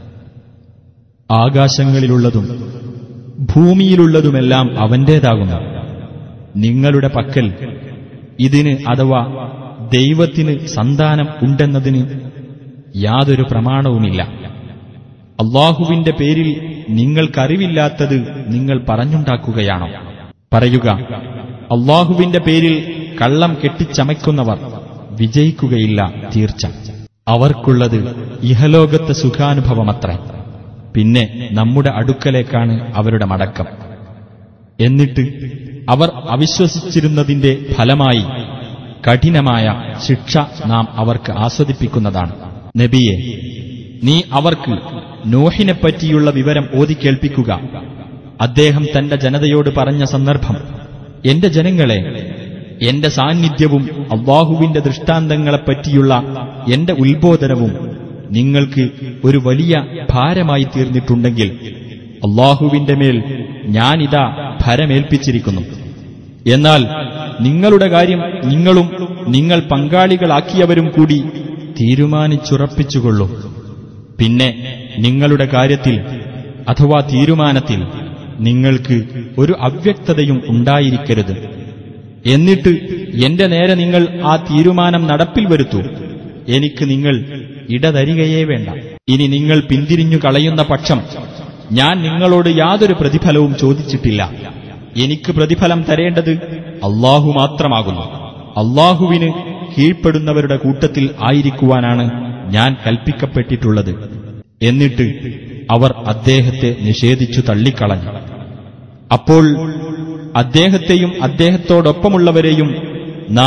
ആകാശങ്ങളിലുള്ളതും ഭൂമിയിലുള്ളതുമെല്ലാം അവന്റേതാകുന്നു നിങ്ങളുടെ പക്കൽ ഇതിന് അഥവാ ദൈവത്തിന് സന്താനം ഉണ്ടെന്നതിന് യാതൊരു പ്രമാണവുമില്ല അള്ളാഹുവിന്റെ പേരിൽ നിങ്ങൾക്കറിവില്ലാത്തത് നിങ്ങൾ പറഞ്ഞുണ്ടാക്കുകയാണോ പറയുക അള്ളാഹുവിന്റെ പേരിൽ കള്ളം കെട്ടിച്ചമയ്ക്കുന്നവർ വിജയിക്കുകയില്ല തീർച്ച അവർക്കുള്ളത് ഇഹലോകത്തെ സുഖാനുഭവമത്രേ പിന്നെ നമ്മുടെ അടുക്കലേക്കാണ് അവരുടെ മടക്കം എന്നിട്ട് അവർ അവിശ്വസിച്ചിരുന്നതിന്റെ ഫലമായി കഠിനമായ ശിക്ഷ നാം അവർക്ക് ആസ്വദിപ്പിക്കുന്നതാണ് നബിയെ നീ അവർക്ക് നോഹിനെപ്പറ്റിയുള്ള വിവരം ഓതിക്കേൾപ്പിക്കുക അദ്ദേഹം തന്റെ ജനതയോട് പറഞ്ഞ സന്ദർഭം എന്റെ ജനങ്ങളെ എന്റെ സാന്നിധ്യവും അള്ളാഹുവിന്റെ ദൃഷ്ടാന്തങ്ങളെപ്പറ്റിയുള്ള എന്റെ ഉത്ബോധനവും നിങ്ങൾക്ക് ഒരു വലിയ ഭാരമായി തീർന്നിട്ടുണ്ടെങ്കിൽ അള്ളാഹുവിന്റെ മേൽ ഞാനിതാ ഭരമേൽപ്പിച്ചിരിക്കുന്നു എന്നാൽ നിങ്ങളുടെ കാര്യം നിങ്ങളും നിങ്ങൾ പങ്കാളികളാക്കിയവരും കൂടി തീരുമാനിച്ചുറപ്പിച്ചുകൊള്ളൂ പിന്നെ നിങ്ങളുടെ കാര്യത്തിൽ അഥവാ തീരുമാനത്തിൽ നിങ്ങൾക്ക് ഒരു അവ്യക്തതയും ഉണ്ടായിരിക്കരുത് എന്നിട്ട് എന്റെ നേരെ നിങ്ങൾ ആ തീരുമാനം നടപ്പിൽ വരുത്തൂ എനിക്ക് നിങ്ങൾ ഇടതരികയേ വേണ്ട ഇനി നിങ്ങൾ പിന്തിരിഞ്ഞു കളയുന്ന പക്ഷം ഞാൻ നിങ്ങളോട് യാതൊരു പ്രതിഫലവും ചോദിച്ചിട്ടില്ല എനിക്ക് പ്രതിഫലം തരേണ്ടത് അള്ളാഹു മാത്രമാകുന്നു അള്ളാഹുവിന് കീഴ്പ്പെടുന്നവരുടെ കൂട്ടത്തിൽ ആയിരിക്കുവാനാണ് ഞാൻ കൽപ്പിക്കപ്പെട്ടിട്ടുള്ളത് എന്നിട്ട് അവർ അദ്ദേഹത്തെ നിഷേധിച്ചു തള്ളിക്കളഞ്ഞു അപ്പോൾ അദ്ദേഹത്തെയും അദ്ദേഹത്തോടൊപ്പമുള്ളവരെയും നാം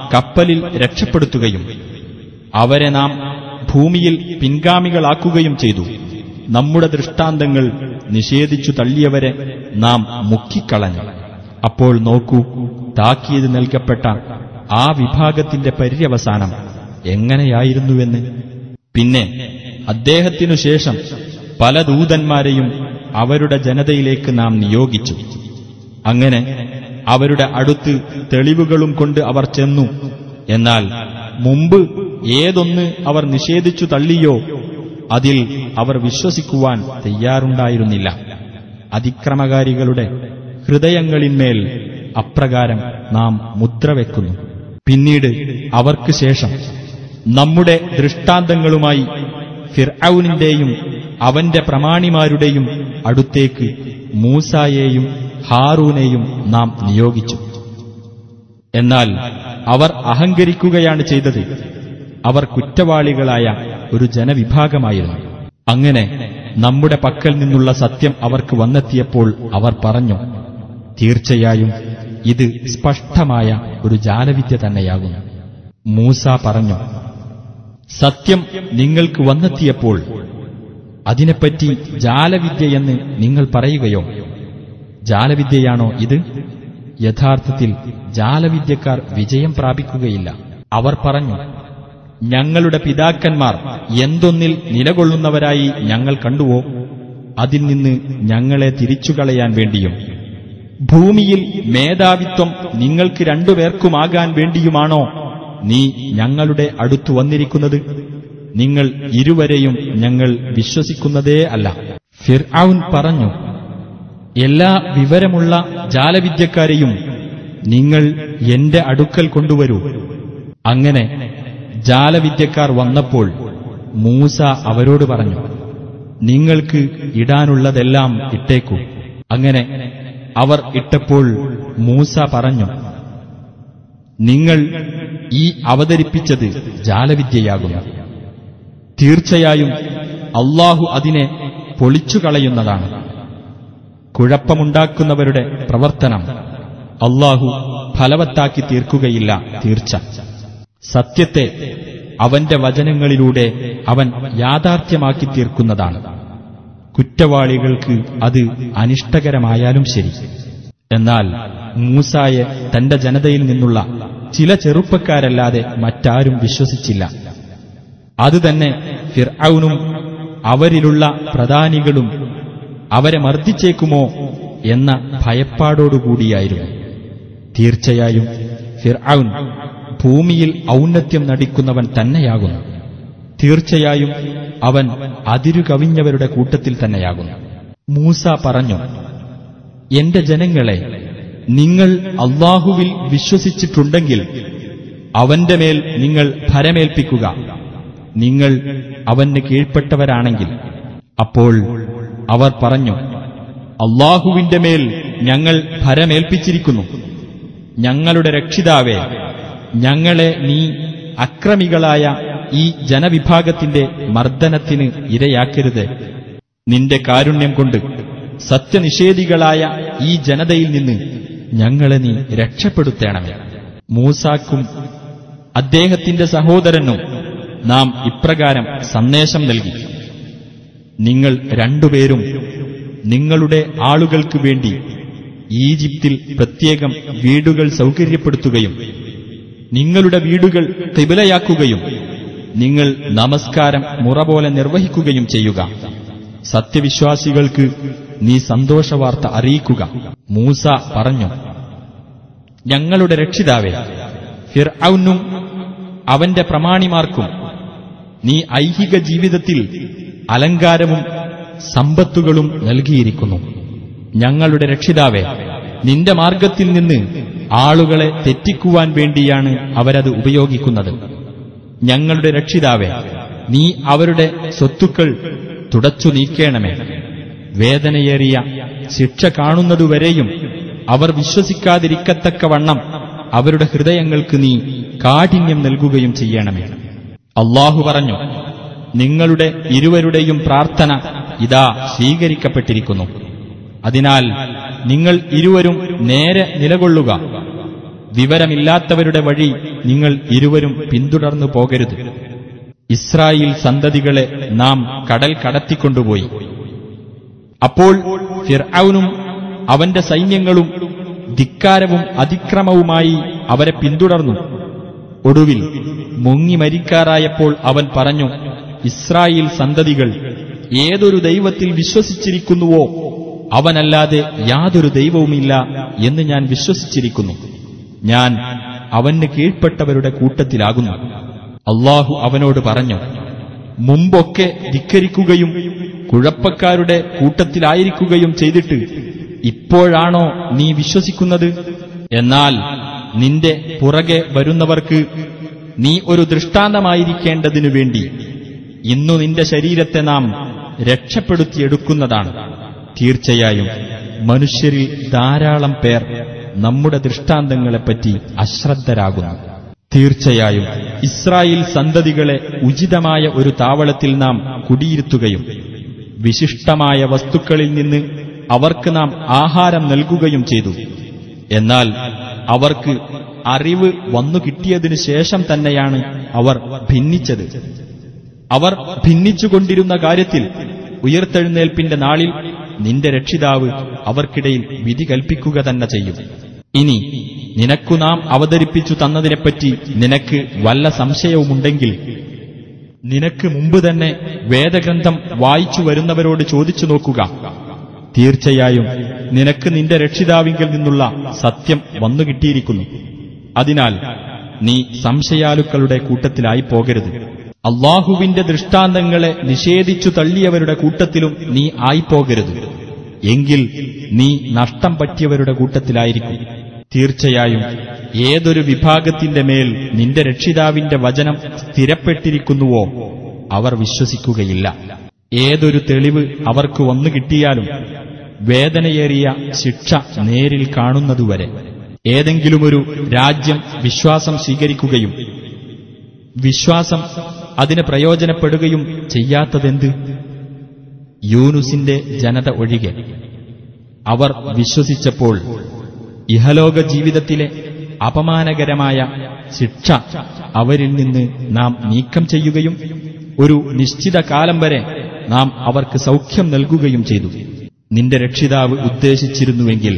കപ്പലിൽ രക്ഷപ്പെടുത്തുകയും അവരെ നാം ഭൂമിയിൽ പിൻഗാമികളാക്കുകയും ചെയ്തു നമ്മുടെ ദൃഷ്ടാന്തങ്ങൾ നിഷേധിച്ചു തള്ളിയവരെ നാം മുക്കിക്കളഞ്ഞു അപ്പോൾ നോക്കൂ താക്കീത് നൽകപ്പെട്ട ആ വിഭാഗത്തിന്റെ പര്യവസാനം എങ്ങനെയായിരുന്നുവെന്ന് പിന്നെ അദ്ദേഹത്തിനു ശേഷം പല ദൂതന്മാരെയും അവരുടെ ജനതയിലേക്ക് നാം നിയോഗിച്ചു അങ്ങനെ അവരുടെ അടുത്ത് തെളിവുകളും കൊണ്ട് അവർ ചെന്നു എന്നാൽ മുമ്പ് ഏതൊന്ന് അവർ നിഷേധിച്ചു തള്ളിയോ അതിൽ അവർ വിശ്വസിക്കുവാൻ തയ്യാറുണ്ടായിരുന്നില്ല അതിക്രമകാരികളുടെ ഹൃദയങ്ങളിന്മേൽ അപ്രകാരം നാം മുദ്രവെക്കുന്നു പിന്നീട് അവർക്ക് ശേഷം നമ്മുടെ ദൃഷ്ടാന്തങ്ങളുമായി ഫിർഔനിന്റെയും അവന്റെ പ്രമാണിമാരുടെയും അടുത്തേക്ക് മൂസായെയും ഹാറൂനെയും നാം നിയോഗിച്ചു എന്നാൽ അവർ അഹങ്കരിക്കുകയാണ് ചെയ്തത് അവർ കുറ്റവാളികളായ ഒരു ജനവിഭാഗമായിരുന്നു അങ്ങനെ നമ്മുടെ പക്കൽ നിന്നുള്ള സത്യം അവർക്ക് വന്നെത്തിയപ്പോൾ അവർ പറഞ്ഞു തീർച്ചയായും ഇത് സ്പഷ്ടമായ ഒരു ജാലവിദ്യ തന്നെയാകുന്നു മൂസ പറഞ്ഞു സത്യം നിങ്ങൾക്ക് വന്നെത്തിയപ്പോൾ അതിനെപ്പറ്റി ജാലവിദ്യയെന്ന് നിങ്ങൾ പറയുകയോ ജാലവിദ്യയാണോ ഇത് യഥാർത്ഥത്തിൽ ജാലവിദ്യക്കാർ വിജയം പ്രാപിക്കുകയില്ല അവർ പറഞ്ഞു ഞങ്ങളുടെ പിതാക്കന്മാർ എന്തൊന്നിൽ നിലകൊള്ളുന്നവരായി ഞങ്ങൾ കണ്ടുവോ അതിൽ നിന്ന് ഞങ്ങളെ തിരിച്ചുകളയാൻ വേണ്ടിയും ഭൂമിയിൽ മേധാവിത്വം നിങ്ങൾക്ക് രണ്ടുപേർക്കുമാകാൻ വേണ്ടിയുമാണോ നീ ഞങ്ങളുടെ അടുത്തു വന്നിരിക്കുന്നത് നിങ്ങൾ ഇരുവരെയും ഞങ്ങൾ വിശ്വസിക്കുന്നതേ അല്ല ഫിർഔൻ പറഞ്ഞു എല്ലാ വിവരമുള്ള ജാലവിദ്യക്കാരെയും നിങ്ങൾ എന്റെ അടുക്കൽ കൊണ്ടുവരൂ അങ്ങനെ ജാലവിദ്യക്കാർ വന്നപ്പോൾ മൂസ അവരോട് പറഞ്ഞു നിങ്ങൾക്ക് ഇടാനുള്ളതെല്ലാം ഇട്ടേക്കൂ അങ്ങനെ അവർ ഇട്ടപ്പോൾ മൂസ പറഞ്ഞു നിങ്ങൾ ഈ അവതരിപ്പിച്ചത് ജാലവിദ്യയാകുന്നു തീർച്ചയായും അള്ളാഹു അതിനെ പൊളിച്ചുകളയുന്നതാണ് കുഴപ്പമുണ്ടാക്കുന്നവരുടെ പ്രവർത്തനം അള്ളാഹു ഫലവത്താക്കി തീർക്കുകയില്ല തീർച്ച സത്യത്തെ അവന്റെ വചനങ്ങളിലൂടെ അവൻ യാഥാർത്ഥ്യമാക്കി തീർക്കുന്നതാണ് കുറ്റവാളികൾക്ക് അത് അനിഷ്ടകരമായാലും ശരി എന്നാൽ മൂസായെ തന്റെ ജനതയിൽ നിന്നുള്ള ചില ചെറുപ്പക്കാരല്ലാതെ മറ്റാരും വിശ്വസിച്ചില്ല അതുതന്നെ ഫിർഔനും അവരിലുള്ള പ്രധാനികളും അവരെ മർദ്ദിച്ചേക്കുമോ എന്ന ഭയപ്പാടോടുകൂടിയായിരുന്നു തീർച്ചയായും ഫിർഔൻ ഭൂമിയിൽ ഔന്നത്യം നടിക്കുന്നവൻ തന്നെയാകുന്നു തീർച്ചയായും അവൻ അതിരുകവിഞ്ഞവരുടെ കൂട്ടത്തിൽ തന്നെയാകുന്നു മൂസ പറഞ്ഞു എന്റെ ജനങ്ങളെ നിങ്ങൾ അള്ളാഹുവിൽ വിശ്വസിച്ചിട്ടുണ്ടെങ്കിൽ അവന്റെ മേൽ നിങ്ങൾ ഭരമേൽപ്പിക്കുക നിങ്ങൾ അവന് കീഴ്പ്പെട്ടവരാണെങ്കിൽ അപ്പോൾ അവർ പറഞ്ഞു അള്ളാഹുവിന്റെ മേൽ ഞങ്ങൾ ഭരമേൽപ്പിച്ചിരിക്കുന്നു ഞങ്ങളുടെ രക്ഷിതാവേ ഞങ്ങളെ നീ അക്രമികളായ ഈ ജനവിഭാഗത്തിന്റെ മർദ്ദനത്തിന് ഇരയാക്കരുത് നിന്റെ കാരുണ്യം കൊണ്ട് സത്യനിഷേധികളായ ഈ ജനതയിൽ നിന്ന് ഞങ്ങളെ നീ രക്ഷപ്പെടുത്തേണമേ മൂസാക്കും അദ്ദേഹത്തിന്റെ സഹോദരനും നാം ഇപ്രകാരം സന്ദേശം നൽകി നിങ്ങൾ രണ്ടുപേരും നിങ്ങളുടെ ആളുകൾക്ക് വേണ്ടി ഈജിപ്തിൽ പ്രത്യേകം വീടുകൾ സൗകര്യപ്പെടുത്തുകയും നിങ്ങളുടെ വീടുകൾ തിബിലയാക്കുകയും നിങ്ങൾ നമസ്കാരം മുറ പോലെ നിർവഹിക്കുകയും ചെയ്യുക സത്യവിശ്വാസികൾക്ക് നീ സന്തോഷവാർത്ത അറിയിക്കുക മൂസ പറഞ്ഞു ഞങ്ങളുടെ രക്ഷിതാവേ ഫിർഔനും അവന്റെ പ്രമാണിമാർക്കും നീ ഐഹിക ജീവിതത്തിൽ അലങ്കാരവും സമ്പത്തുകളും നൽകിയിരിക്കുന്നു ഞങ്ങളുടെ രക്ഷിതാവെ നിന്റെ മാർഗത്തിൽ നിന്ന് ആളുകളെ തെറ്റിക്കുവാൻ വേണ്ടിയാണ് അവരത് ഉപയോഗിക്കുന്നത് ഞങ്ങളുടെ രക്ഷിതാവെ നീ അവരുടെ സ്വത്തുക്കൾ തുടച്ചു നീക്കേണമേ വേദനയേറിയ ശിക്ഷ കാണുന്നതുവരെയും അവർ വിശ്വസിക്കാതിരിക്കത്തക്കവണ്ണം അവരുടെ ഹൃദയങ്ങൾക്ക് നീ കാഠിന്യം നൽകുകയും ചെയ്യണമേ അള്ളാഹു പറഞ്ഞു നിങ്ങളുടെ ഇരുവരുടെയും പ്രാർത്ഥന ഇതാ സ്വീകരിക്കപ്പെട്ടിരിക്കുന്നു അതിനാൽ നിങ്ങൾ ഇരുവരും നേരെ നിലകൊള്ളുക വിവരമില്ലാത്തവരുടെ വഴി നിങ്ങൾ ഇരുവരും പിന്തുടർന്നു പോകരുത് ഇസ്രായേൽ സന്തതികളെ നാം കടൽ കടത്തിക്കൊണ്ടുപോയി അപ്പോൾ ഫിർഔനും അവന്റെ സൈന്യങ്ങളും ധിക്കാരവും അതിക്രമവുമായി അവരെ പിന്തുടർന്നു ഒടുവിൽ മുങ്ങി മരിക്കാറായപ്പോൾ അവൻ പറഞ്ഞു ഇസ്രായേൽ സന്തതികൾ ഏതൊരു ദൈവത്തിൽ വിശ്വസിച്ചിരിക്കുന്നുവോ അവനല്ലാതെ യാതൊരു ദൈവവുമില്ല എന്ന് ഞാൻ വിശ്വസിച്ചിരിക്കുന്നു ഞാൻ അവന് കീഴ്പ്പെട്ടവരുടെ കൂട്ടത്തിലാകുന്നു അള്ളാഹു അവനോട് പറഞ്ഞു മുമ്പൊക്കെ ധിക്കരിക്കുകയും കുഴപ്പക്കാരുടെ കൂട്ടത്തിലായിരിക്കുകയും ചെയ്തിട്ട് ഇപ്പോഴാണോ നീ വിശ്വസിക്കുന്നത് എന്നാൽ നിന്റെ പുറകെ വരുന്നവർക്ക് നീ ഒരു ദൃഷ്ടാന്തമായിരിക്കേണ്ടതിനു വേണ്ടി ഇന്നു നിന്റെ ശരീരത്തെ നാം രക്ഷപ്പെടുത്തിയെടുക്കുന്നതാണ് തീർച്ചയായും മനുഷ്യരിൽ ധാരാളം പേർ നമ്മുടെ ദൃഷ്ടാന്തങ്ങളെപ്പറ്റി അശ്രദ്ധരാകുന്നു തീർച്ചയായും ഇസ്രായേൽ സന്തതികളെ ഉചിതമായ ഒരു താവളത്തിൽ നാം കുടിയിരുത്തുകയും വിശിഷ്ടമായ വസ്തുക്കളിൽ നിന്ന് അവർക്ക് നാം ആഹാരം നൽകുകയും ചെയ്തു എന്നാൽ അവർക്ക് അറിവ് വന്നു കിട്ടിയതിനു ശേഷം തന്നെയാണ് അവർ ഭിന്നിച്ചത് അവർ ഭിന്നിച്ചുകൊണ്ടിരുന്ന കാര്യത്തിൽ ഉയർത്തെഴുന്നേൽപ്പിന്റെ നാളിൽ നിന്റെ രക്ഷിതാവ് അവർക്കിടയിൽ വിധി കൽപ്പിക്കുക തന്നെ ചെയ്യും ഇനി നിനക്കു നാം അവതരിപ്പിച്ചു തന്നതിനെപ്പറ്റി നിനക്ക് വല്ല സംശയവുമുണ്ടെങ്കിൽ നിനക്ക് മുമ്പ് തന്നെ വേദഗ്രന്ഥം വായിച്ചു വരുന്നവരോട് ചോദിച്ചു നോക്കുക തീർച്ചയായും നിനക്ക് നിന്റെ രക്ഷിതാവിങ്കിൽ നിന്നുള്ള സത്യം വന്നുകിട്ടിയിരിക്കുന്നു അതിനാൽ നീ സംശയാലുക്കളുടെ കൂട്ടത്തിലായി പോകരുത് അള്ളാഹുവിന്റെ ദൃഷ്ടാന്തങ്ങളെ നിഷേധിച്ചു തള്ളിയവരുടെ കൂട്ടത്തിലും നീ ആയിപ്പോകരുത് എങ്കിൽ നീ നഷ്ടം പറ്റിയവരുടെ കൂട്ടത്തിലായിരിക്കും തീർച്ചയായും ഏതൊരു വിഭാഗത്തിന്റെ മേൽ നിന്റെ രക്ഷിതാവിന്റെ വചനം സ്ഥിരപ്പെട്ടിരിക്കുന്നുവോ അവർ വിശ്വസിക്കുകയില്ല ഏതൊരു തെളിവ് അവർക്ക് വന്നു കിട്ടിയാലും വേദനയേറിയ ശിക്ഷ നേരിൽ കാണുന്നതുവരെ ഏതെങ്കിലുമൊരു രാജ്യം വിശ്വാസം സ്വീകരിക്കുകയും വിശ്വാസം അതിന് പ്രയോജനപ്പെടുകയും ചെയ്യാത്തതെന്ത് യൂനുസിന്റെ ജനത ഒഴികെ അവർ വിശ്വസിച്ചപ്പോൾ ഇഹലോക ജീവിതത്തിലെ അപമാനകരമായ ശിക്ഷ അവരിൽ നിന്ന് നാം നീക്കം ചെയ്യുകയും ഒരു നിശ്ചിത കാലം വരെ നാം അവർക്ക് സൗഖ്യം നൽകുകയും ചെയ്തു നിന്റെ രക്ഷിതാവ് ഉദ്ദേശിച്ചിരുന്നുവെങ്കിൽ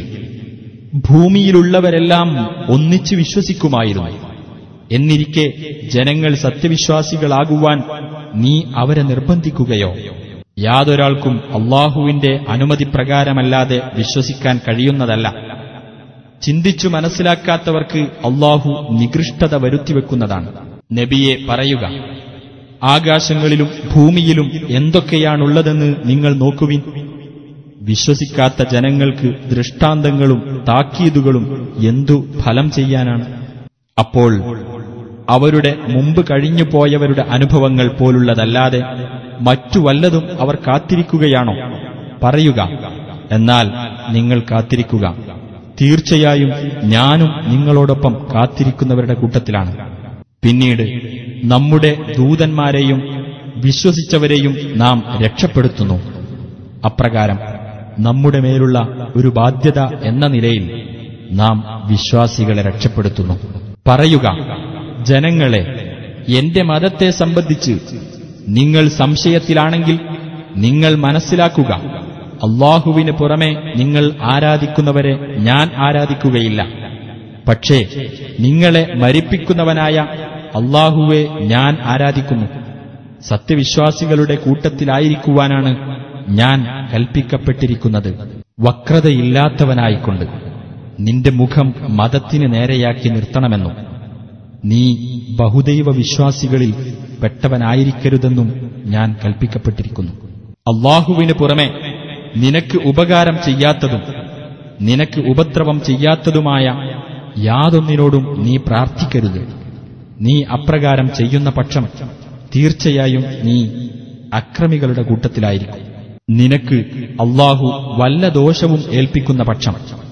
ഭൂമിയിലുള്ളവരെല്ലാം ഒന്നിച്ചു വിശ്വസിക്കുമായിരുന്നു എന്നിരിക്കെ ജനങ്ങൾ സത്യവിശ്വാസികളാകുവാൻ നീ അവരെ നിർബന്ധിക്കുകയോ യാതൊരാൾക്കും അള്ളാഹുവിന്റെ അനുമതി പ്രകാരമല്ലാതെ വിശ്വസിക്കാൻ കഴിയുന്നതല്ല ചിന്തിച്ചു മനസ്സിലാക്കാത്തവർക്ക് അള്ളാഹു നികൃഷ്ടത വരുത്തിവെക്കുന്നതാണ് നബിയെ പറയുക ആകാശങ്ങളിലും ഭൂമിയിലും എന്തൊക്കെയാണുള്ളതെന്ന് നിങ്ങൾ നോക്കുവിൻ വിശ്വസിക്കാത്ത ജനങ്ങൾക്ക് ദൃഷ്ടാന്തങ്ങളും താക്കീതുകളും എന്തു ഫലം ചെയ്യാനാണ് അപ്പോൾ അവരുടെ മുമ്പ് കഴിഞ്ഞുപോയവരുടെ അനുഭവങ്ങൾ പോലുള്ളതല്ലാതെ മറ്റു വല്ലതും അവർ കാത്തിരിക്കുകയാണോ പറയുക എന്നാൽ നിങ്ങൾ കാത്തിരിക്കുക തീർച്ചയായും ഞാനും നിങ്ങളോടൊപ്പം കാത്തിരിക്കുന്നവരുടെ കൂട്ടത്തിലാണ് പിന്നീട് നമ്മുടെ ദൂതന്മാരെയും വിശ്വസിച്ചവരെയും നാം രക്ഷപ്പെടുത്തുന്നു അപ്രകാരം നമ്മുടെ മേലുള്ള ഒരു ബാധ്യത എന്ന നിലയിൽ നാം വിശ്വാസികളെ രക്ഷപ്പെടുത്തുന്നു പറയുക ജനങ്ങളെ എന്റെ മതത്തെ സംബന്ധിച്ച് നിങ്ങൾ സംശയത്തിലാണെങ്കിൽ നിങ്ങൾ മനസ്സിലാക്കുക അള്ളാഹുവിന് പുറമെ നിങ്ങൾ ആരാധിക്കുന്നവരെ ഞാൻ ആരാധിക്കുകയില്ല പക്ഷേ നിങ്ങളെ മരിപ്പിക്കുന്നവനായ അള്ളാഹുവെ ഞാൻ ആരാധിക്കുന്നു സത്യവിശ്വാസികളുടെ കൂട്ടത്തിലായിരിക്കുവാനാണ് ഞാൻ കൽപ്പിക്കപ്പെട്ടിരിക്കുന്നത് വക്രതയില്ലാത്തവനായിക്കൊണ്ട് നിന്റെ മുഖം മതത്തിന് നേരെയാക്കി നിർത്തണമെന്നും നീ ബഹുദൈവ വിശ്വാസികളിൽ പെട്ടവനായിരിക്കരുതെന്നും ഞാൻ കൽപ്പിക്കപ്പെട്ടിരിക്കുന്നു അള്ളാഹുവിന് പുറമെ നിനക്ക് ഉപകാരം ചെയ്യാത്തതും നിനക്ക് ഉപദ്രവം ചെയ്യാത്തതുമായ യാതൊന്നിനോടും നീ പ്രാർത്ഥിക്കരുത് നീ അപ്രകാരം ചെയ്യുന്ന പക്ഷം തീർച്ചയായും നീ അക്രമികളുടെ കൂട്ടത്തിലായിരിക്കും നിനക്ക് അള്ളാഹു വല്ല ദോഷവും ഏൽപ്പിക്കുന്ന പക്ഷം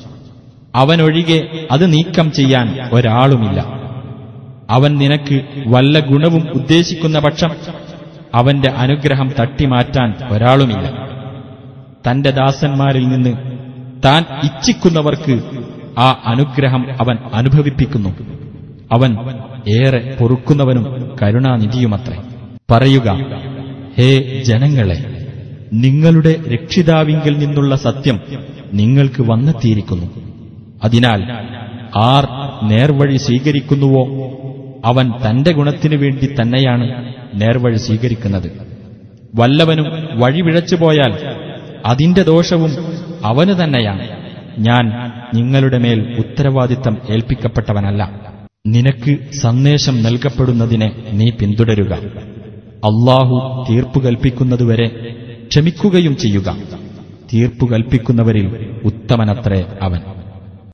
അവനൊഴികെ അത് നീക്കം ചെയ്യാൻ ഒരാളുമില്ല അവൻ നിനക്ക് വല്ല ഗുണവും ഉദ്ദേശിക്കുന്ന പക്ഷം അവന്റെ അനുഗ്രഹം തട്ടിമാറ്റാൻ ഒരാളുമില്ല തന്റെ ദാസന്മാരിൽ നിന്ന് താൻ ഇച്ഛിക്കുന്നവർക്ക് ആ അനുഗ്രഹം അവൻ അനുഭവിപ്പിക്കുന്നു അവൻ ഏറെ പൊറുക്കുന്നവനും കരുണാനിധിയുമത്രേ പറയുക ഹേ ജനങ്ങളെ നിങ്ങളുടെ രക്ഷിതാവിങ്കിൽ നിന്നുള്ള സത്യം നിങ്ങൾക്ക് വന്നെത്തിയിരിക്കുന്നു അതിനാൽ ആർ നേർവഴി സ്വീകരിക്കുന്നുവോ അവൻ തന്റെ ഗുണത്തിനു വേണ്ടി തന്നെയാണ് നേർവഴി സ്വീകരിക്കുന്നത് വല്ലവനും വഴിവിഴച്ചുപോയാൽ അതിന്റെ ദോഷവും അവന് തന്നെയാണ് ഞാൻ നിങ്ങളുടെ മേൽ ഉത്തരവാദിത്തം ഏൽപ്പിക്കപ്പെട്ടവനല്ല നിനക്ക് സന്ദേശം നൽകപ്പെടുന്നതിനെ നീ പിന്തുടരുക അള്ളാഹു തീർപ്പു കൽപ്പിക്കുന്നതുവരെ ക്ഷമിക്കുകയും ചെയ്യുക തീർപ്പു കൽപ്പിക്കുന്നവരിൽ ഉത്തമനത്രേ അവൻ